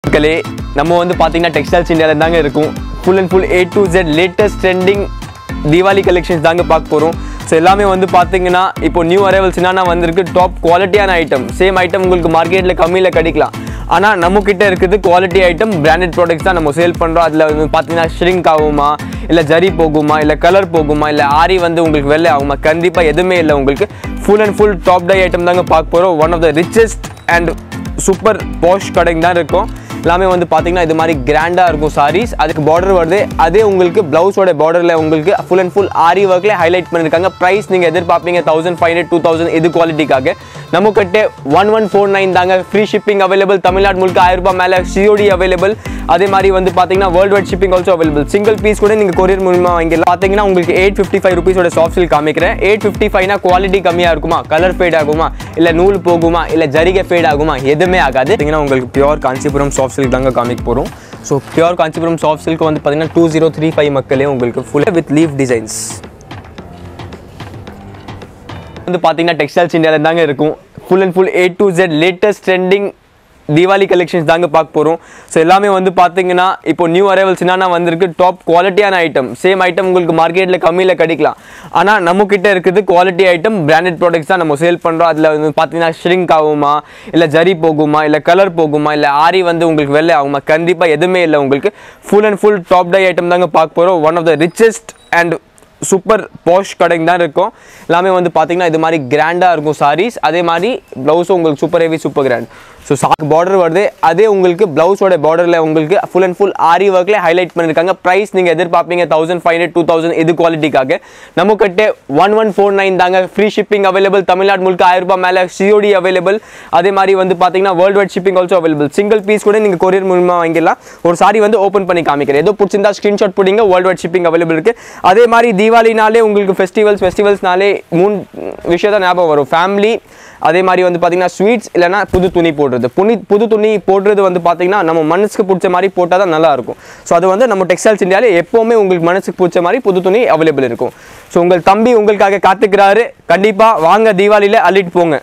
மக்களே நம்ம வந்து பார்த்தீங்கன்னா டெக்ஸ்டைல்ஸ் இந்தியாவில் தாங்க இருக்கும் full and full A to Z latest trending Deepavali collections தாங்க பார்க்க போகிறோம் ஸோ எல்லாமே வந்து பார்த்தீங்கன்னா இப்போ நியூ அரைவல்ஸ் என்னென்ன வந்திருக்கு டாப் குவாலிட்டியான ஐட்டம் சேம் ஐட்டம் உங்களுக்கு மார்க்கெட்டில் கம்மியில் கிடைக்கலாம் ஆனால் நம்ம கிட்ட இருக்குது குவாலிட்டி ஐட்டம் பிராண்டட் ப்ராடக்ட்ஸ் தான் நம்ம சேல் பண்ணுறோம் அதில் வந்து பார்த்தீங்கன்னா ஷ்ரிங்க் ஆகுமா இல்லை ஜரி போகுமா இல்லை கலர் போகுமா இல்லை ஆரி வந்து உங்களுக்கு வெள்ளை ஆகுமா கண்டிப்பாக எதுவுமே இல்லை உங்களுக்கு ஃபுல் அண்ட் ஃபுல் டாப் டை ஐட்டம் தாங்க பார்க்க போகிறோம் one of the richest and super posh கடைங்க தான் இருக்கும் எல்லாமே வந்து பார்த்தீங்கன்னா இது மாதிரி கிராண்டாக இருக்கும் சாரீஸ் அதுக்கு பார்டர் வருது அதே உங்களுக்கு ப்ளவுஸோட பார்டரில் உங்களுக்கு ஃபுல் அண்ட் ஃபுல் ஆரி ஒர்க்கில் ஹைலைட் பண்ணியிருக்காங்க ப்ரைஸ் நீங்கள் எதிர்பார்ப்பீங்க thousand five hundred two thousand இது குவாலிட்டிக்காக நம்ம கிட்ட ஒன் ஒன் ஃபோர் நைன் தாங்க ஃப்ரீ ஷிப்பிங் அவைலபிள் தமிழ்நாடு முழுக்க ஆயிரம் ரூபாய் மேலே சிஓடி அவைலபிள் அதே மாதிரி வந்து பார்த்தீங்கன்னா world wide shipping also available single piece கூட நீங்கள் கொரியர் மூலமாக வாங்கிடலாம் பார்த்தீங்கன்னா உங்களுக்கு எயிட் ஃபிஃப்டி ஃபைவ் ருபீஸோட சாஃப்ட் சில்க் காமிக்கிறேன் எயிட் ஃபிஃப்டி ஃபைவ்னா குவாலிட்டி கம்மியாக இருக்குமா கலர் ஃபேட் ஆகுமா இல்லை நூல் போகுமா இல்லை ஜரிகை ஃபேட் ஆகுமா எதுவுமே ஆகாது பார்த்தீங்கன்னா உங்களுக்கு பியூர் காஞ்சிபுரம் சாஃப்ட் சில்க் தாங்க காமிக்க போகிறோம் so pure Kanchipuram soft silk வந்து பார்த்தீங்கன்னா டூ ஜீரோ த்ரீ ஃபைவ் மக்களே உங்களுக்கு ஃபுல் வித் லீஃப் டிசைன்ஸ் வந்து பார்த்தீங்கன்னா டெக்ஸ்டைல்ஸ் இந்தியாவில் தாங்க இருக்கும் full and full A to Z latest trending Deepavali collections தாங்க பார்க்க போகிறோம் ஸோ எல்லாமே வந்து பார்த்தீங்கன்னா இப்போ நியூ அரைவல்ஸ் என்னென்ன வந்திருக்கு டாப் குவாலிட்டியான ஐட்டம் சேம் ஐட்டம் உங்களுக்கு மார்க்கெட்டில் கம்மியில் கிடைக்கலாம் ஆனால் நம்ம கிட்ட இருக்குது குவாலிட்டி ஐட்டம் பிராண்டட் ப்ராடக்ட்ஸ் தான் நம்ம சேல் பண்ணுறோம் அதில் வந்து பார்த்தீங்கன்னா ஷ்ரிங்க் ஆகுமா இல்லை ஜரி போகுமா இல்லை கலர் போகுமா இல்லை ஆரி வந்து உங்களுக்கு வெள்ளை ஆகுமா கண்டிப்பாக எதுவுமே இல்லை உங்களுக்கு ஃபுல் அண்ட் ஃபுல் டாப் டை ஐட்டம் தாங்க பார்க்க போகிறோம் one of the richest and super posh கடைங்க தான் இருக்கும் எல்லாமே வந்து பார்த்தீங்கன்னா இது மாதிரி கிராண்டாக இருக்கும் சாரீஸ் அதே மாதிரி ப்ளவுஸும் உங்களுக்கு super heavy super grand so சாக்கு பார்டர் வருது அதே உங்களுக்கு ப்ளவுஸோட பார்டரில் உங்களுக்கு ஃபுல் அண்ட் ஃபுல் ஆரி ஒர்க்கில் ஹைலைட் பண்ணியிருக்காங்க ப்ரைஸ் நீங்கள் எதிர்பார்ப்பீங்க thousand five hundred two thousand இது குவாலிட்டிக்காக நம்ம கிட்ட ஒன் ஒன் ஃபோர் நைன் தாங்க ஃப்ரீ ஷிப்பிங் அவைலபிள் தமிழ்நாடு முழுக்க ஆயிரம் ரூபாய் மேலே சிஓடி அவைலபிள் அதே மாதிரி வந்து பார்த்தீங்கன்னா world wide shipping also available single piece கூட நீங்கள் கொரியர் மூலமாக வாங்கிடலாம் ஒரு சாரி வந்து ஓப்பன் பண்ணி காமிக்கிறேன் ஏதோ பிடிச்சிருந்தா ஸ்க்ரீன்ஷாட் போடுங்க வேர்ல்டு வைட் ஷிப்பிங் அவைலபிள் இருக்குது அதே மாதிரி தீபாவளினாலே உங்களுக்கு ஃபெஸ்டிவல்ஸ் ஃபெஸ்டிவல்ஸ்னாலே மூணு விஷயம் தான் ஞாபகம் வரும் ஃபேமிலி அதே மாதிரி வந்து பார்த்தீங்கன்னா ஸ்வீட்ஸ் இல்லைனா புது துணி போடுறது புனி புது துணி போடுறது வந்து பார்த்தீங்கன்னா நம்ம மனசுக்கு பிடிச்ச மாதிரி போட்டால் தான் நல்லா இருக்கும் ஸோ அது வந்து நம்ம டெக்ஸ்டைல்ஸ் இந்தியாவில் எப்போவுமே உங்களுக்கு மனசுக்கு பிடிச்ச மாதிரி புது துணி அவைலபிள் இருக்கும் ஸோ உங்கள் தம்பி உங்களுக்காக காத்துக்கிறாரு கண்டிப்பாக வாங்க தீபாவளியில் அள்ளிட்டு போங்க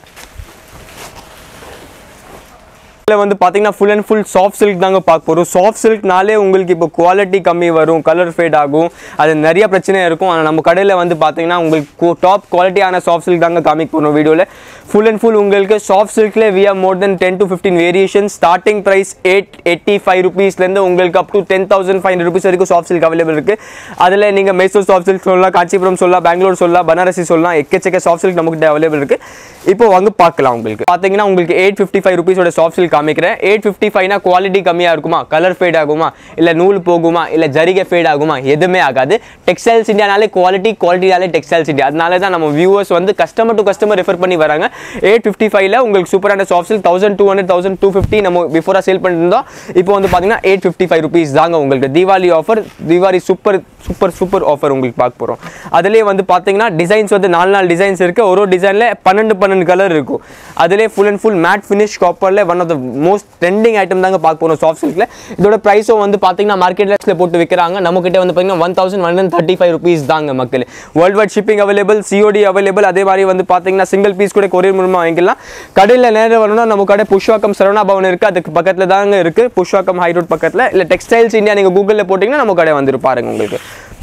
இதில் வந்து பார்த்தீங்கன்னா full and full soft silk தாங்க பார்க்க போகிறோம் சாஃப்ட் சில்க்னாலே உங்களுக்கு இப்போ குவாலிட்டி கம்மி வரும் கலர் ஃபேட் ஆகும் அது நிறைய பிரச்சனை இருக்கும் ஆனால் நம்ம கடையில் வந்து பார்த்தீங்கன்னா உங்களுக்கு டாப் குவாலிட்டியான சாஃப்ட் சில்க் தாங்க காமிக்க போகிறோம் வீடியோவில் ஃபுல் அண்ட் ஃபுல் உங்களுக்கு சாஃப்ட் சில்க்ல we are more than ten to fifteen variation starting price eight eighty five ருபீஸ்லேருந்து உங்களுக்கு up to ten thousand five hundred rupees வரைக்கும் சாஃப்ட் சில்க் அவைலபிள் இருக்குது அதில் நீங்கள் மைசூர் சாஃப்ட் சில்க் சொல்லலாம் காஞ்சிபுரம் சொல்லலாம் பெங்களூர் சொல்லலாம் பனாரசி சொல்லலாம் எக்கச்சக்க சாஃப்ட் சில்க் நம்மகிட்ட அவைலபிள் இருக்குது இப்போ வாங்க பார்க்கலாம் உங்களுக்கு பார்த்தீங்கன்னா உங்களுக்கு எயிட் ஃபிஃப்டி ஃபைவ் ருபீஸோட சாஃப்ட் சில்க் காமிக்கிறேன் எயிட் ஃபிஃப்டி ஃபைவ்னா குவாலிட்டி கம்மியாக இருக்குமா கலர் ஃபேட் ஆகுமா இல்லை நூல் போகுமா இல்லை ஜரிகை ஃபேட் ஆகுமா எதுவுமே ஆகாது டெக்ஸ்டைல்ஸ் இந்தியானாலே குவாலிட்டி குவாலிட்டினாலே டெக்ஸ்டைல்ஸ் இந்தியா அதனால தான் நம்ம வியூவர்ஸ் வந்து கஸ்டமர் டு கஸ்டமர் ரெஃபர் பண்ணி வராங்க எயிட் ஃபிஃப்டி ஃபைவ்ல உங்களுக்கு சூப்பரான soft silk thousand two hundred thousand two fifty நம்ம பிஃபோராக சேல் பண்ணிருந்தோம் இப்போ வந்து பார்த்தீங்கன்னா எயிட் ஃபிஃப்டி ஃபைவ் ருபீஸ் தாங்க உங்களுக்கு Deepavali offer Deepavali super super super offer உங்களுக்கு பார்க்க போகிறோம் அதுலேயே வந்து பார்த்தீங்கன்னா டிசைன்ஸ் வந்து நாலு நாலு டிசைன்ஸ் இருக்குது ஒரு ஒரு டிசைனில் பன்னெண்டு பன்னெண்டு கலர் இருக்கும் அதுலேயே full and full matte finish காப்பரில் one of the most trending item தாங்க பார்க்க போகிறோம் சாஃப்ட் சில்கில் இதோட ப்ரைஸும் வந்து பார்த்தீங்கன்னா மார்க்கெட்டில் போட்டு விற்கிறாங்க நம்மக்கிட்ட வந்து பார்த்தீங்கன்னா one thousand one hundred thirty five rupees தாங்க மக்கள் world wide shipping available COD available அதே மாதிரி வந்து பார்த்தீங்கன்னா சிங்கிள் பீஸ் கூட கொரியர் மூலமாக வாங்கிக்கலாம் கடையில் நேரம் வரணும்னா நம்ம கடை புஷ்வாக்கம் சரவணா பவன் இருக்குது அதுக்கு பக்கத்தில் தாங்க இருக்குது புஷ்வாக்கம் ஹை ரோட் பக்கத்தில் இல்லை டெக்ஸ்டைல்ஸ் இந்தியா நீங்கள் கூகுளில் போட்டிங்கன்னா நம்ம கடை வந்துரு பாருங்க உங்களுக்கு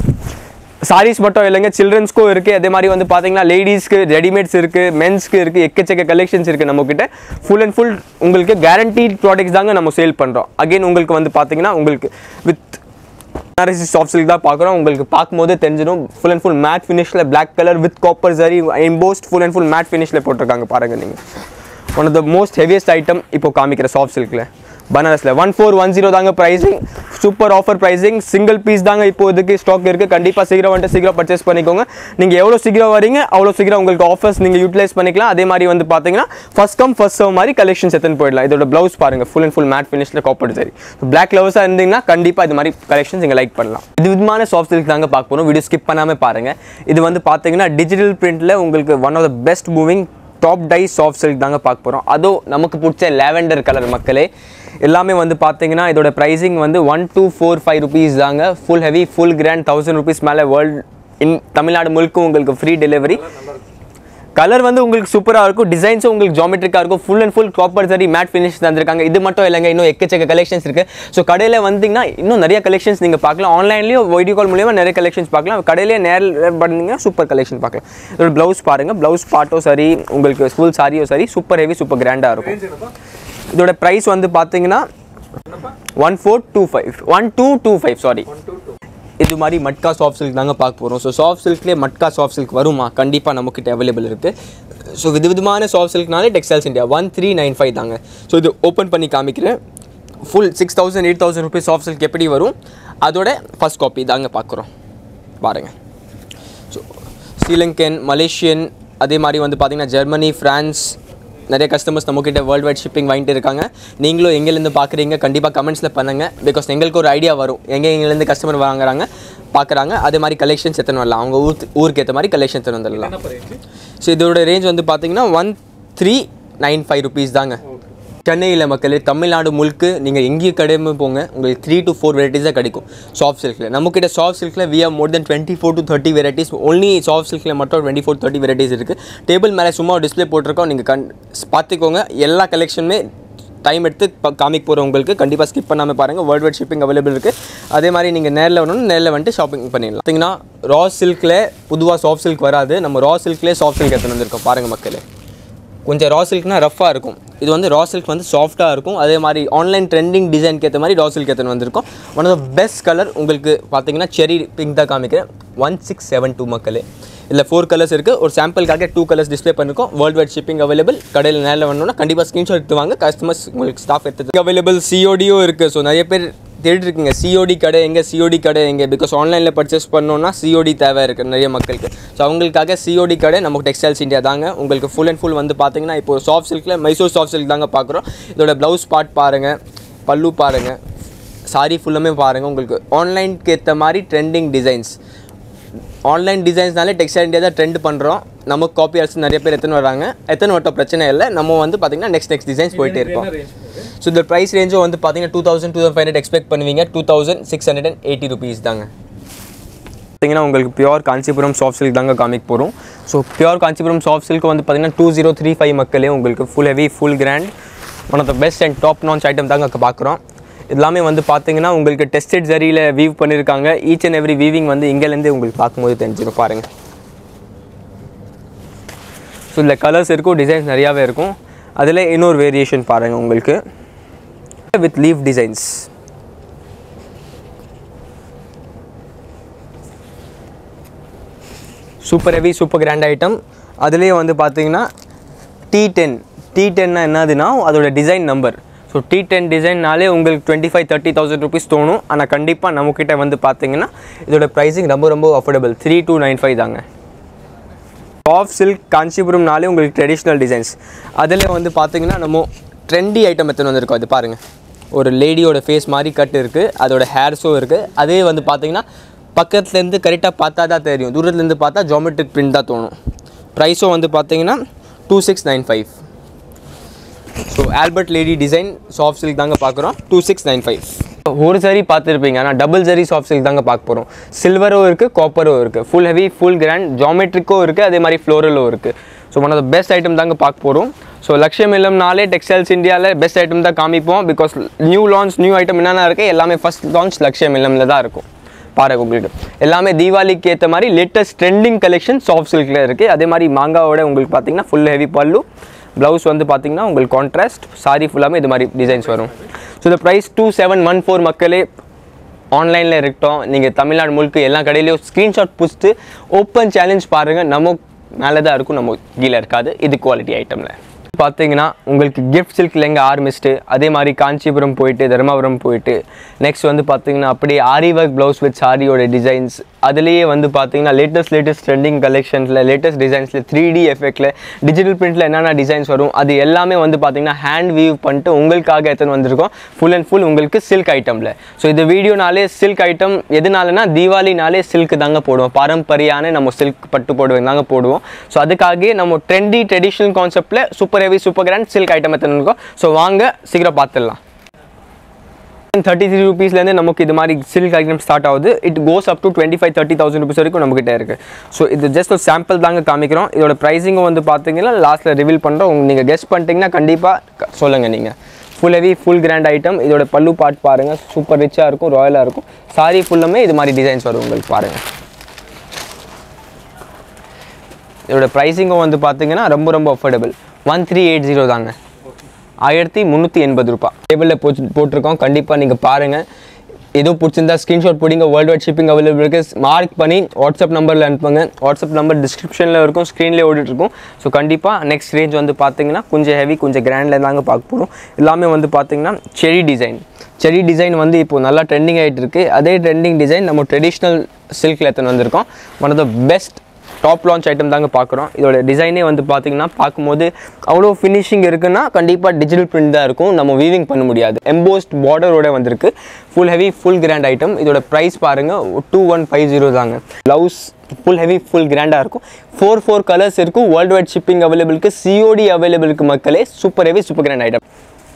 சாரீஸ் மட்டும் இல்லைங்க சில்ட்ரன்ஸ்க்கும் இருக்குது அதே மாதிரி வந்து பார்த்தீங்கன்னா லேடிஸ்க்கு ரெடிமேட்ஸ் இருக்குது மென்ஸ்க்கு இருக்குது எக்கச்சக்க கலெக்ஷன்ஸ் இருக்குது நம்மக்கிட்ட ஃபுல் அண்ட் ஃபுல் உங்களுக்கு கேரண்டீட் ப்ராடக்ட்ஸ் தாங்க நம்ம சேல் பண்ணுறோம் அகைன் உங்களுக்கு வந்து பார்த்தீங்கன்னா உங்களுக்கு வித் பனாரசி சாஃப்ட் சில்க் தான் பார்க்குறோம் உங்களுக்கு பார்க்கும்போது தெரிஞ்சிடும் ஃபுல் அண்ட் ஃபுல் மேட் ஃபினிஷில் பிளாக் கலர் வித் காப்பர் சரி embossed full and full matte ஃபினிஷில் போட்டிருக்காங்க பாருங்கள் நீங்கள் one of the most heaviest item இப்போ காமிக்கிற சாஃப்ட் சில்கில் பனாரஸில் ஒன் ஃபோர் ஒன் ஜீரோ தாங்க pricing super offer pricing single piece தாங்க இப்போ இதுக்கு ஸ்டாக் இருக்குது கண்டிப்பாக சீக்கிரம் வந்துட்டு சீக்கிரம் பர்ச்சேஸ் பண்ணிக்கோங்க நீங்கள் எவ்வளோ சீக்கிரம் வரீங்க அவ்வளோ சீக்கிரம் உங்களுக்கு ஆஃபர்ஸ் நீங்கள் யூட்டிலைஸ் பண்ணிக்கலாம் அதே மாதிரி வந்து பார்த்தீங்கன்னா ஃபஸ்ட் கம் ஃபர்ஸ்ட் சர்வ் மாதிரி கலெக்ஷன்ஸ் எத்தனை போயிடலாம் இதோட ப்ளவுஸ் பாருங்கள் ஃபுல் அண்ட் ஃபுல் மேட் ஃபினிஷில் காப்பர் சரி பிளாக் க்ளவுஸாக இருந்தீங்கன்னா கண்டிப்பாக இது மாதிரி கலெக்ஷன்ஸ் நீங்கள் லைக் பண்ணலாம் இது விதமான சாஃப்ட் சில்க் தாங்க பார்க்க போகிறோம் வீடியோ ஸ்கிப் பண்ணாமல் பாருங்கள் இது வந்து பார்த்தீங்கன்னா டிஜிட்டல் பிரிண்டில் உங்களுக்கு one of the best moving top dye soft silk தாங்க பார்க்க போகிறோம் அதுவும் நமக்கு பிடிச்ச லேவெண்டர் கலர் மக்களே எல்லாமே வந்து பார்த்தீங்கன்னா இதோட ப்ரைஸிங் வந்து one two four five rupees தாங்க full heavy full grand thousand rupees மேலே வேர்ல்ட் இன் தமிழ்நாடு முழுக்க உங்களுக்கு ஃப்ரீ டெலிவரி கலர் வந்து உங்களுக்கு சூப்பராக இருக்கும் டிசைன்ஸும் உங்களுக்கு ஜாமெட்ரிக்காக இருக்கும் ஃபுல் அண்ட் ஃபுல் ப்ராப்பர் சரி மேட் ஃபினிஷ் தந்திருக்காங்க இது மட்டும் இல்லைங்க இன்னும் எக்கச்சக்க கலெக்ஷன்ஸ் இருக்குது ஸோ கடையில் வந்தீங்கன்னா இன்னும் நிறைய கலெக்ஷன்ஸ் நீங்கள் பார்க்கலாம் ஆன்லைன்லேயும் வீடியோ கால் மூலியமாக நிறைய கலெக்ஷன்ஸ் பார்க்கலாம் கடையிலே நேரில் பண்ணீங்கன்னா சூப்பர் கலெக்ஷன் பார்க்கலாம் இதோட ப்ளவுஸ் பாருங்கள் ப்ளவுஸ் பாட்டோ சரி உங்களுக்கு ஃபுல் சாரியோ சரி சூப்பர் ஹெவி சூப்பர் கிராண்டாக இருக்கும் இதோட ப்ரைஸ் வந்து பார்த்தீங்கன்னா one four two five one two two five sorry இது மாதிரி மட்கா சாஃப்ட் சில்க் தாங்க பார்க்க போகிறோம் ஸோ சாஃப்ட் சில்க்லேயே மட்கா சாஃப்ட் சில்க் வருமா கண்டிப்பாக நம்மக்கிட்ட அவைலபிள் இருக்குது ஸோ வித விதமான சாஃப்ட் சில்க்னாலே textiles India one three nine five தாங்க ஸோ இது ஓப்பன் பண்ணி காமிக்கிறேன் full six thousand eight thousand rupees soft silk எப்படி வரும் அதோட ஃபஸ்ட் காப்பி தாங்க பார்க்குறோம் பாருங்கள் ஸோ ஸ்ரீலங்கன் மலேசியன் அதே மாதிரி வந்து பார்த்தீங்கன்னா ஜெர்மனி ஃப்ரான்ஸ் நிறைய கஸ்டமர்ஸ் நம்மக்கிட்ட வேர்ல்டு வைட் ஷிப்பிங் வாங்கிட்டு இருக்காங்க நீங்களும் எங்கேருந்து பார்க்குறீங்க கண்டிப்பாக கமெண்ட்ஸில் பண்ணுங்கள் பிகாஸ் எங்களுக்கு ஒரு ஐடியா வரும் எங்கே எங்கேருந்து கஸ்டமர் வாங்குறாங்க பார்க்குறாங்க அதே மாதிரி கலெக்ஷன்ஸ் எத்தனை வரலாம் அவங்க ஊர் ஊருக்கு ஏற்ற மாதிரி கலெக்ஷன் எத்தனை வந்துடலாம் ஸோ இதோட ரேஞ்ச் வந்து பார்த்தீங்கன்னா one three nine five rupees தாங்க சென்னையில் மக்களே தமிழ்நாடு முழுக்கு நீங்கள் எங்கேயும் கடையுமே போங்க உங்களுக்கு த்ரீ to ஃபோர் வெரைட்டிஸ் தான் கிடைக்கும் சாஃப்ட் சில்கில் நம்மக்கிட்ட சாஃப்ட் சில்கில் we are more than twenty four to thirty varieties only soft சில்கில் மட்டும் டுவெண்ட்டி ஃபோர் தேர்ட்டி வெரைட்டிஸ் இருக்குது டேபிள் மேலே சும்மா டிஸ்ப்ளே போட்டிருக்கோம் நீங்கள் கண் பார்த்துக்கோங்க எல்லா கலெக்ஷனுமே டைம் எடுத்து ப- காமிக்க போகிறவங்களுக்கு கண்டிப்பாக ஸ்கிப் பண்ணாமல் பாருங்கள் வேர்ல்டு வைட் ஷிப்பிங் அவைலபிள் இருக்குது அதே மாதிரி நீங்கள் நேரில் வரணும் நேரில் வந்துட்டு ஷாப்பிங் பண்ணிடலாம் பார்த்தீங்கன்னா ரா சில்கில் பொதுவாக சாஃப்ட் சில்க் வராது நம்ம ரா சில்க்லேயே சாஃப்ட் சில்க் எடுத்துன்னு வந்திருக்கோம் பாருங்கள் மக்களே கொஞ்சம் ரா சில்க்னா ரஃப்பாக இருக்கும் இது வந்து ரா சில்க் வந்து சாஃப்ட்டாக இருக்கும் அதே மாதிரி ஆன்லைன் ட்ரெண்டிங் டிசைனுக்கு ஏற்ற மாதிரி ரா சில்க் எடுத்துன்னு வந்திருக்கும் one of the best colour உங்களுக்கு பார்த்தீங்கன்னா செரி பிங்க் தான் காமிக்கிறேன் ஒன் சிக்ஸ் செவன் டூ மக்களே இதில் ஃபோர் கலர்ஸ் இருக்குது ஒரு சாம்பிளுக்காக டூ கலர்ஸ் டிஸ்ப்ளே பண்ணிருக்கோம் வேர்ல்டு வைட் ஷிப்பிங் அவைலபிள் கடையில் நேரில் வரணும்னா கண்டிப்பாக ஸ்க்ரீன்ஷாட் எடுத்து வாங்க கஸ்டமர்ஸ் உங்களுக்கு ஸ்டாஃப் எடுத்து அவைலபிள் சிஓடியும் இருக்குது ஸோ நிறைய பேர் தேடிட்டு இருக்கீங்க சிஓடி கடை எங்கே சிஓடி கடை எங்கே பிகாஸ் ஆன்லைனில் பர்ச்சேஸ் பண்ணோன்னா சிஓடி தேவை இருக்குது நிறைய மக்களுக்கு ஸோ அவங்களுக்காக சிஓடி கடை நமக்கு டெக்ஸ்டைல்ஸ் இந்தியா தாங்க உங்களுக்கு ஃபுல் அண்ட் ஃபுல் வந்து பார்த்தீங்கன்னா இப்போ சாஃப்ட் சில்கில் மைசூர் சாஃப்ட் சில்க் தாங்க பார்க்குறோம் இதோட ப்ளவுஸ் பார்ட் பாருங்கள் பல்லு பாருங்கள் சாரி ஃபுல்லாமே பாருங்கள் உங்களுக்கு ஆன்லைனுக்கு ஏற்ற மாதிரி ட்ரெண்டிங் டிசைன்ஸ் ஆன்லைன் டிசைன்ஸ்னாலே டெக்ஸ்டைல் இந்தியா தான் ட்ரெண்ட் பண்ணுறோம் நம்ம காப்பி அடிச்சு நிறைய பேர் எத்தனை வராங்க எத்தனை வட்டம் பிரச்சனை இல்லை நம்ம வந்து பார்த்தீங்கன்னா நெக்ஸ்ட் நெக்ஸ்ட் டிசைன்ஸ் போயிட்டே இருக்கோம் ஸோ இந்த ப்ரைஸ் ரேஞ்சும் வந்து பார்த்தீங்கன்னா two thousand two thousand five hundred expect பண்ணுவீங்க two thousand six hundred and eighty rupees தாங்க பார்த்தீங்கன்னா உங்களுக்கு பியூர் காஞ்சிபுரம் சாஃப்ட் சில்க் தாங்க காமிக்க போகிறோம் so pure Kanchipuram soft silk வந்து பார்த்தீங்கன்னா டூ ஜீரோ த்ரீ ஃபைவ் மக்களே உங்களுக்கு full heavy full grand one of the best and top notch item தாங்க அங்கே பார்க்குறோம் எல்லாமே வந்து பார்த்தீங்கன்னா உங்களுக்கு டெஸ்டட் ஜரியில் வீவ் பண்ணியிருக்காங்க ஈச் அண்ட் எவ்ரி வீவிங் வந்து இங்கேருந்தே உங்களுக்கு பார்க்கும்போது தெரிஞ்சிடும் பாருங்கள் ஸோ இதில் கலர்ஸ் இருக்கும் டிசைன்ஸ் நிறையாவே இருக்கும் அதில் இன்னொரு வேரியேஷன் பாருங்கள் உங்களுக்கு with leaf designs super heavy super grand item அதுலேயே வந்து பார்த்தீங்கன்னா டி டென் டி டென்னா என்னதுன்னா அதோட design number so T ten டிசைன்னாலே உங்களுக்கு twenty five thirty thousand rupees தோணும் ஆனால் கண்டிப்பாக நம்மக்கிட்ட வந்து பார்த்தீங்கன்னா இதோட ப்ரைஸிங் ரொம்ப ரொம்ப affordable three two nine five தாங்க சாஃப்ட் சில்க் காஞ்சிபுரம்னாலே உங்களுக்கு ட்ரெடிஷ்னல் டிசைன்ஸ் அதில் வந்து பார்த்தீங்கன்னா நம்ம ட்ரெண்டி ஐட்டம் எத்தனை வந்திருக்கோம் அது பாருங்கள் ஒரு லேடியோட ஃபேஸ் மாதிரி கட் இருக்குது அதோட ஹேர்ஸும் இருக்குது அதே வந்து பார்த்தீங்கன்னா பக்கத்துலேருந்து கரெக்டாக பார்த்தா தான் தெரியும் தூரத்துலேருந்து பார்த்தா ஜாமெட்ரிக் பிரிண்ட் தான் தோணும் ப்ரைஸும் வந்து பார்த்தீங்கன்னா two six nine five so Albert lady design soft silk தாங்க பார்க்குறோம் டூ சிக்ஸ் நைன் ஃபைவ் ஒரு சரி பார்த்துருப்பீங்க ஆனால் டபுள் சரி சாஃப்ட் சில்க் தாங்க பார்க்க போகிறோம் சில்வரும் இருக்குது காப்பரும் இருக்குது ஃபுல் ஹெவி ஃபுல் கிராண்ட் ஜாமெட்ரிக்கும் இருக்குது அதே மாதிரி ஃப்ளோரலும் இருக்குது so one of the best item தாங்க பார்க்க போகிறோம் ஸோ லக்ஷ்யம் இல்லம்னாலே டெக்ஸ்டைல்ஸ் இந்தியாவில் பெஸ்ட் ஐட்டம் தான் காமிப்போம் because new launch new item என்னென்ன இருக்குது எல்லாமே ஃபஸ்ட் லான்ச் லக்ஷ்யம் இல்லமில் தான் இருக்கும் பாருங்க உங்களுக்கு எல்லாமே தீபாவளிக்கு ஏற்ற மாதிரி லேட்டஸ்ட் ட்ரெண்டிங் கலெக்ஷன் சாஃப்ட் சில்கில் இருக்குது அதே மாதிரி மாங்காவோட உங்களுக்கு பார்த்தீங்கன்னா ஃபுல் ஹெவி பல்லு ப்ளவுஸ் வந்து பார்த்தீங்கன்னா உங்களுக்கு கான்ட்ராஸ்ட் சாரி ஃபுல்லாமே இது மாதிரி டிசைன்ஸ் வரும் ஸோ இந்த price two seven one four மக்களே ஆன்லைனில் இருக்கட்டும் நீங்கள் தமிழ்நாடு முழுக்க எல்லா கடையிலையும் ஸ்க்ரீன்ஷாட் புடிச்சிட்டு ஓப்பன் சேலஞ்ச் பாருங்கள் நம்ம மேலே தான் இருக்கும் நம்ம கீழே இருக்காது இது குவாலிட்டி ஐட்டமில் பார்த்தீங்கன்னா உங்களுக்கு கிஃப்ட் சில்கில் எங்கே ஆரம்பிச்சிட்டு அதே மாதிரி காஞ்சிபுரம் போயிட்டு தருமபுரம் போயிட்டு நெக்ஸ்ட் வந்து பார்த்தீங்கன்னா அப்படியே ஆரி ஒர்க் ப்ளவுஸ் வித் சாரியோட டிசைன்ஸ் அதுலேயே வந்து பார்த்தீங்கன்னா லேட்டஸ்ட் லேட்டஸ்ட் ட்ரெண்டிங் கலெக்ஷன்ஸில் லேட்டஸ்ட் டிசைன்ஸில் த்ரீ டி எஃபெக்டில் டிஜிட்டல் பிரிண்ட்டில் என்னென்ன டிசைன்ஸ் வரும் அது எல்லாமே வந்து பார்த்தீங்கன்னா ஹேண்ட் வீவ் பண்ணிட்டு உங்களுக்காக எத்தனை வந்திருக்கோம் ஃபுல் அண்ட் ஃபுல் உங்களுக்கு சில்க் ஐட்டமில் ஸோ இந்த வீடியோனாலே சில்க் ஐட்டம் எதனாலனா தீபாவளினாலே சில்க் தாங்க போடுவோம் பாரம்பரியான நம்ம சில்க் பட்டு போடுவோம் தாங்க போடுவோம் ஸோ அதுக்காகவே நம்ம ட்ரெண்டி ட்ரெடிஷ்னல் கான்செப்டில் super heavy super grand silk item எத்தனை இருக்கோம் ஸோ வாங்க சீக்கிரம் பார்த்துடலாம் தேர்ட்டி த்ரீ ருபீஸ்லேருந்து நமக்கு இது மாதிரி சில்க் ஐட்டம் ஸ்டார்ட் ஆகுது it goes up to twenty five thirty thousand rupees வரைக்கும் நம்மகிட்ட இருக்குது ஸோ இது ஜஸ்ட் ஒரு சாம்பிள் தாங்க காமிக்கிறோம் இதோட ப்ரைஸிங்கும் வந்து பார்த்தீங்கன்னா லாஸ்ட்டில் ரிவீல் பண்ணுறோம் உங்க நீங்கள் கெஸ்ட் பண்ணிட்டீங்கன்னா கண்டிப்பாக சொல்லுங்கள் நீங்கள் full heavy full grand item இதோட பல்லு பார்ட் பாருங்கள் சூப்பர் ரிச்சாக இருக்கும் ராயலாக இருக்கும் சாரி ஃபுல்லுமே இது மாதிரி டிசைன்ஸ் வரும் உங்களுக்கு பாருங்கள் இதோட ப்ரைஸிங்கும் வந்து பார்த்தீங்கன்னா ரொம்ப ரொம்ப affordable one three eight zero தாங்க ஆயிரத்தி முந்நூற்றி எண்பது ரூபா டேபிளில் போட்டு போட்டிருக்கோம் கண்டிப்பாக நீங்கள் பாருங்கள் எதுவும் பிடிச்சிருந்தா ஸ்க்ரீன்ஷாட் போடுங்க வேர்ல்டு வைட் ஷிப்பிங் அவைலபிள் இருக்குது மார்க் பண்ணி வாட்ஸ்அப் நம்பரில் அனுப்புங்க வாட்ஸ்அப் நம்பர் டிஸ்கிரிப்ஷனில் இருக்கும் ஸ்க்ரீன்லேயே ஓடிட்டு இருக்கும் ஸோ கண்டிப்பாக நெக்ஸ்ட் ரேஞ்ச் வந்து பார்த்தீங்கன்னா கொஞ்சம் ஹெவி கொஞ்சம் கிராண்டில் தாங்க பார்க்க போகிறோம் எல்லாமே வந்து பார்த்தீங்கன்னா செரி டிசைன் செரி டிசைன் வந்து இப்போ நல்லா ட்ரெண்டிங் ஆகிட்டு இருக்கு அதே ட்ரெண்டிங் டிசைன் நம்ம ட்ரெடிஷ்னல் சில்கில் எடுத்துன்னு வந்திருக்கோம் one of the best top launch item தாங்க பார்க்குறோம் இதோட டிசைனே வந்து பார்த்தீங்கன்னா பார்க்கும்போது அவ்வளோ ஃபினிஷிங் இருக்குன்னா கண்டிப்பாக டிஜிட்டல் பிரிண்ட் தான் இருக்கும் நம்ம வீவிங் பண்ண முடியாது எம்போஸ்ட் பார்டரோட வந்திருக்கு full heavy full grand item இதோட ப்ரைஸ் பாருங்கள் டூ ஒன் ஃபைவ் ஜீரோ தாங்க ப்ளவுஸ் ஃபுல் ஹெவி ஃபுல் கிராண்டாக இருக்கும் ஃபோர் ஃபோர் கலர்ஸ் இருக்கும் வேர்ல்டு வைட் ஷிப்பிங் அவைலபிளுக்கு சிஓடி அவைலபிளுக்கு மக்களே super heavy super grand item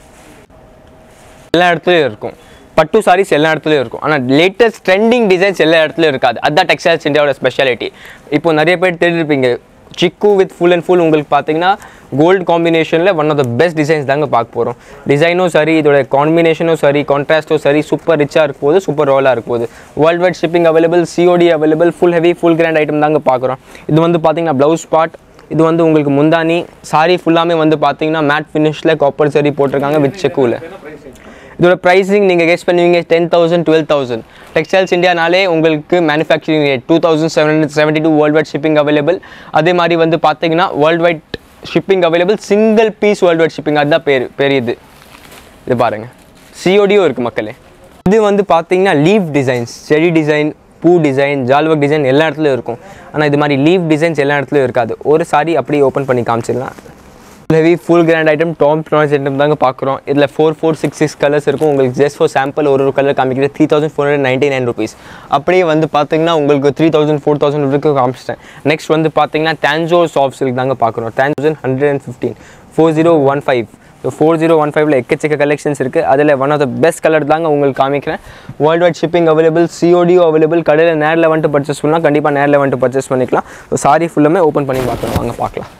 எல்லா இடத்துலையும் இருக்கும் பட்டு சாரீஸ் எல்லா இடத்துலையும் இருக்கும் ஆனால் லேட்டஸ்ட் ட்ரெண்டிங் டிசைன்ஸ் எல்லா இடத்துலையும் இருக்காது அதுதான் டெக்ஸ்டைல்ஸ் இந்தியாவோட ஸ்பெஷாலிட்டி இப்போ நிறைய பேர் தெரிஞ்சிருப்பீங்க சிக்கு வித் ஃபுல் அண்ட் ஃபுல் உங்களுக்கு பார்த்தீங்கன்னா கோல்டு காம்பினேஷனில் one of the best designs தாங்க பார்க்க போகிறோம் டிசைனும் சரி இதோட காம்பினேஷனும் சரி கான்ட்ராஸ்ட்டும் சரி சூப்பர் ரிச்சாக இருக்கும் போது சூப்பர் ரோலாக இருக்கும் போது world wide shipping available COD available full heavy full grand item தாங்க பார்க்குறோம் இது வந்து பார்த்தீங்கன்னா ப்ளவுஸ் பார்ட் இது வந்து உங்களுக்கு முந்தானி சாரி ஃபுல்லாமே வந்து பார்த்தீங்கன்னா மேட் ஃபினிஷில் காப்பர் சரி போட்டிருக்காங்க வித் செக்குவில் இதோட ப்ரைஸிங் நீங்கள் கெஸ் பண்ணுவீங்க ten thousand twelve thousand textiles இந்தியானாலே உங்களுக்கு manufacturing rate two thousand seven hundred seventy two world wide shipping available அதே மாதிரி வந்து பார்த்தீங்கன்னா world wide shipping available single piece world wide shipping அதுதான் பேர் பெரியது இது பாருங்கள் சிஓடியும் இருக்குது மக்களே இது வந்து பார்த்தீங்கன்னா லீவ் டிசைன்ஸ் செடி டிசைன் பூ டிசைன் ஜால்வக் டிசைன் எல்லா இடத்துலையும் இருக்கும் ஆனால் இது மாதிரி லீவ் டிசைன்ஸ் எல்லா இடத்துலையும் இருக்காது ஒரு சாரி அப்படியே ஓப்பன் பண்ணி காமிச்சிடலாம் heavy full grand item top product item தாங்க பார்க்குறோம் இதில் four four six six colours இருக்கும் உங்களுக்கு ஜஸ்ட் ஃபார் சாம்பிள் ஒரு ஒரு கலர் காமிக்கிறது three thousand four hundred ninety nine rupees அப்படியே வந்து பார்த்தீங்கன்னா உங்களுக்கு த்ரீ தௌசண்ட் ஃபோர் தௌசண்ட் வரைக்கும் காமிச்சிட்டேன் நெக்ஸ்ட் வந்து பார்த்தீங்கன்னா டேன்ஜோ சாஃப்ட் சில்க் தாங்க பார்க்குறோம் ten thousand hundred and fifteen four zero one five so four zero one ஃபைவ்ல எக்கச்சக்க கலெக்ஷன்ஸ் இருக்குது அதில் one of the best colour தாங்க உங்களுக்கு காமிக்கிறேன் வேர்ல்டு வைட் ஷிப்பிங் அவைலபிள் சிஓடியோ அவைலபிள் கடையில் நேரில் வந்துட்டு பர்ச்சேஸ் பண்ணால் கண்டிப்பாக நேரில் வந்துட்டு பர்ச்சேஸ் பண்ணிக்கலாம் ஸோ சாரி ஃபுல்லுமே ஓப்பன் பண்ணி பார்க்கலாம் வாங்க பார்க்கலாம்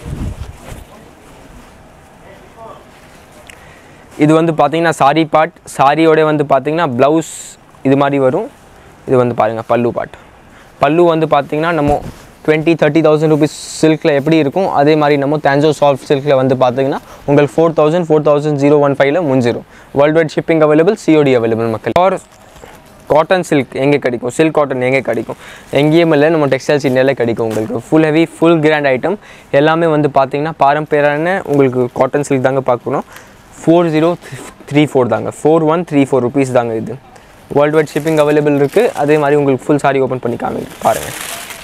இது வந்து பார்த்தீங்கன்னா சாரி பார்ட் சாரியோட வந்து பார்த்தீங்கன்னா ப்ளவுஸ் இது மாதிரி வரும் இது வந்து பாருங்கள் பல்லு பார்ட் பல்லு வந்து பார்த்தீங்கன்னா நம்ம டுவெண்ட்டி தேர்ட்டி தௌசண்ட் ருபீஸ் சில்கில் எப்படி இருக்கும் அதே மாதிரி நம்ம தேஞ்சோ சாஃப்ட் சில்கில் வந்து பார்த்தீங்கன்னா உங்களுக்கு four thousand four thousand zero one ஃபைவ்ல முடிஞ்சிரும் world wide shipping available COD available மக்கள் ஆர் காட்டன் சில்க் எங்கே கிடைக்கும் சில்க் காட்டன் எங்கே கிடைக்கும் எங்கேயும் இல்லை நம்ம டெக்ஸ்டைல்ஸ் இந்தியாவில் கிடைக்கும் உங்களுக்கு full heavy full grand item எல்லாமே வந்து பார்த்தீங்கன்னா பாரம்பரியமான உங்களுக்கு காட்டன் சில்க் தாங்க பார்க்கணும் ஃபோர் ஜீரோ த்ரீ ஃபோர் தாங்க four one three four rupees தாங்க இது வேர்ல்டு வைட் ஷிப்பிங் அவைலபிள் இருக்குது அதே மாதிரி உங்களுக்கு ஃபுல் சாரி ஓப்பன் பண்ணி காமி பாருங்கள்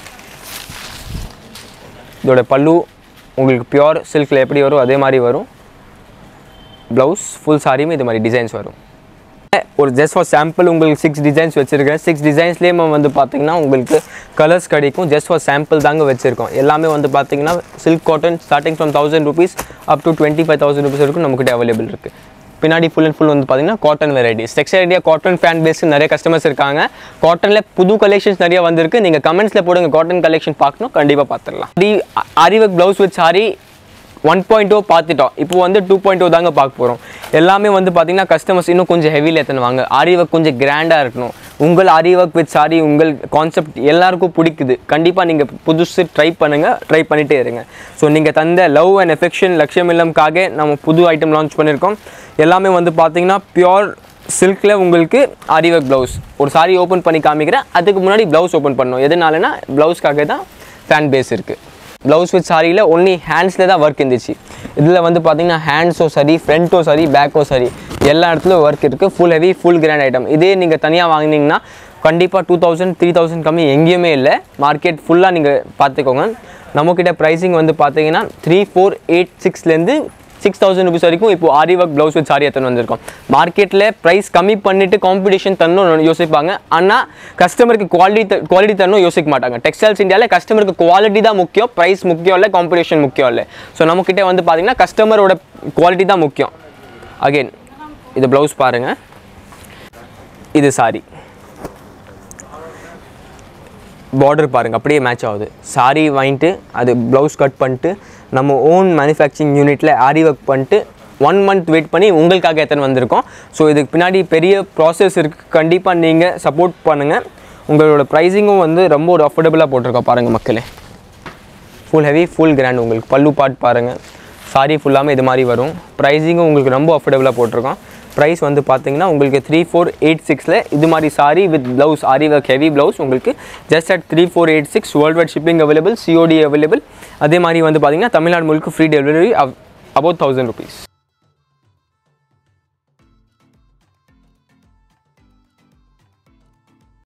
இதோட பல்லு உங்களுக்கு பியோர் சில்கில் எப்படி வரும் அதே மாதிரி வரும் ப்ளவுஸ் ஃபுல் சாரியுமே இது மாதிரி டிசைன்ஸ் வரும் ஒரு ஜஸ்ட் ஃபார் சாம்பிள் உங்களுக்கு சிக்ஸ் டிசைன்ஸ் வச்சுருக்கேன் சிக்ஸ் டிசைன்ஸ்லேயே வந்து பார்த்தீங்கன்னா உங்களுக்கு கலர்ஸ் கிடைக்கும் ஜஸ்ட் ஃபார் சாம்பிள் தாங்க வச்சுருக்கோம் எல்லாமே வந்து பார்த்தீங்கன்னா silk cotton starting from thousand rupees up to twenty five thousand rupees வரைக்கும் நம்மக்கிட்ட அவைலபிள் இருக்குது பின்னாடி ஃபுல் அண்ட் ஃபுல் வந்து பார்த்தீங்கன்னா cotton varieties textile idea cotton fan base நிறைய கஸ்டமர்ஸ் இருக்காங்க காட்டனில் புது கலெக்ஷன்ஸ் நிறைய வந்திருக்கு நீங்கள் கமெண்ட்ஸில் போடுங்க காட்டன் கலெக்ஷன் பார்க்கணும் கண்டிப்பாக பார்த்துடலாம் டி அரிவக் blouse with sari one point two பார்த்துட்டோம் இப்போ வந்து டூ பாயிண்ட் டூ தாங்க பார்க்க போகிறோம் எல்லாமே வந்து பார்த்தீங்கன்னா கஸ்டமர்ஸ் இன்னும் கொஞ்சம் ஹெவியில் எத்தனுவாங்க ஆரி ஒர்க் கொஞ்சம் கிராண்டாக இருக்கணும் உங்கள் ஆரி ஒர்க் வித் சாரி உங்கள் கான்செப்ட் எல்லாருக்கும் பிடிக்குது கண்டிப்பாக நீங்கள் புதுசு ட்ரை பண்ணுங்கள் ட்ரை பண்ணிகிட்டே இருங்க ஸோ நீங்கள் தந்த லவ் அண்ட் எஃபெக்ஷன் லட்சியம் இல்லம்காக நம்ம புது ஐட்டம் லான்ச் பண்ணியிருக்கோம் எல்லாமே வந்து பார்த்தீங்கன்னா பியோர் சில்கில் உங்களுக்கு ஆரி ஒர்க் ப்ளவுஸ் ஒரு சாரி ஓப்பன் பண்ணி காமிக்கிறேன் அதுக்கு முன்னாடி ப்ளவுஸ் ஓப்பன் பண்ணணும் எதனாலனா ப்ளவுஸ்க்காக தான் ஃபேன் பேஸ் இருக்குது ப்ளவுஸ் வித் சாரியில் ஒன்லி ஹேண்ட்ஸில் தான் ஒர்க் இருந்துச்சு இதில் வந்து பார்த்தீங்கன்னா ஹேண்ட்ஸோ சரி ஃப்ரண்ட்டோ சரி பேக்கோ சரி எல்லா இடத்துலையும் ஒர்க் இருக்குது full heavy full grand item இதே நீங்கள் தனியாக வாங்கினீங்கன்னா கண்டிப்பாக டூ தௌசண்ட் த்ரீ தௌசண்ட் கம்மி எங்கேயுமே இல்லை மார்க்கெட் ஃபுல்லாக நீங்கள் பார்த்துக்கோங்க நம்மக்கிட்ட ப்ரைஸிங் வந்து பார்த்தீங்கன்னா த்ரீ ஃபோர் எயிட் சிக்ஸ்லேருந்து சிக்ஸ் தௌசண்ட் ருபீஸ் வரைக்கும் இப்போ aari work blouse with sari எத்தனை வந்திருக்கோம் மார்க்கெட்டில் ப்ரைஸ் கம்மி பண்ணிட்டு காம்படிஷன் தரணும் யோசிப்பாங்க ஆனால் கஸ்டமருக்கு குவாலிட்டி குவாலிட்டி தரணும் யோசிக்க மாட்டாங்க டெக்ஸ்டைல்ஸ் இந்தியாவில் கஸ்டமருக்கு குவாலிட்டி தான் முக்கியம் ப்ரைஸ் முக்கியம் இல்லை காம்படிஷன் முக்கியம் இல்லை ஸோ நம்மக்கிட்ட வந்து பார்த்தீங்கன்னா கஸ்டமரோட குவாலிட்டி தான் முக்கியம் அகெயின் இது ப்ளவுஸ் பாருங்கள் இது சாரி பார்டர் பாருங்க அப்படியே மேட்ச் ஆகுது சாரி வாங்கிட்டு அது ப்ளவுஸ் கட் பண்ணிட்டு நம்ம ஓன் மேனுஃபேக்சரிங் யூனிட்டில் ஆரி ஒர்க் பண்ணிட்டு ஒன் மந்த் வெயிட் பண்ணி உங்களுக்காக எத்தனை வந்திருக்கோம் ஸோ இதுக்கு பின்னாடி பெரிய ப்ராசஸ் இருக்குது கண்டிப்பாக நீங்கள் சப்போர்ட் பண்ணுங்கள் உங்களோட ப்ரைஸிங்கும் வந்து ரொம்ப ஒரு அஃபோர்டபுளாக போட்டிருக்கோம் பாருங்கள் மக்களே ஃபுல் ஹெவி ஃபுல் கிராண்ட் உங்களுக்கு பல்லு பாட் பாருங்கள் சாரி ஃபுல்லாமே இது மாதிரி வரும் ப்ரைஸிங்கும் உங்களுக்கு ரொம்ப அஃபோர்டபுளாக போட்டிருக்கோம் ப்ரைஸ் வந்து பார்த்தீங்கன்னா உங்களுக்கு த்ரீ ஃபோர் எயிட் சிக்ஸில் இது மாதிரி sari with blouse aari work heavy blouse உங்களுக்கு just at three four eight six world wide shipping available COD available அதே மாதிரி வந்து பார்த்தீங்கன்னா தமிழ்நாடு முழுக்க free delivery about thousand rupees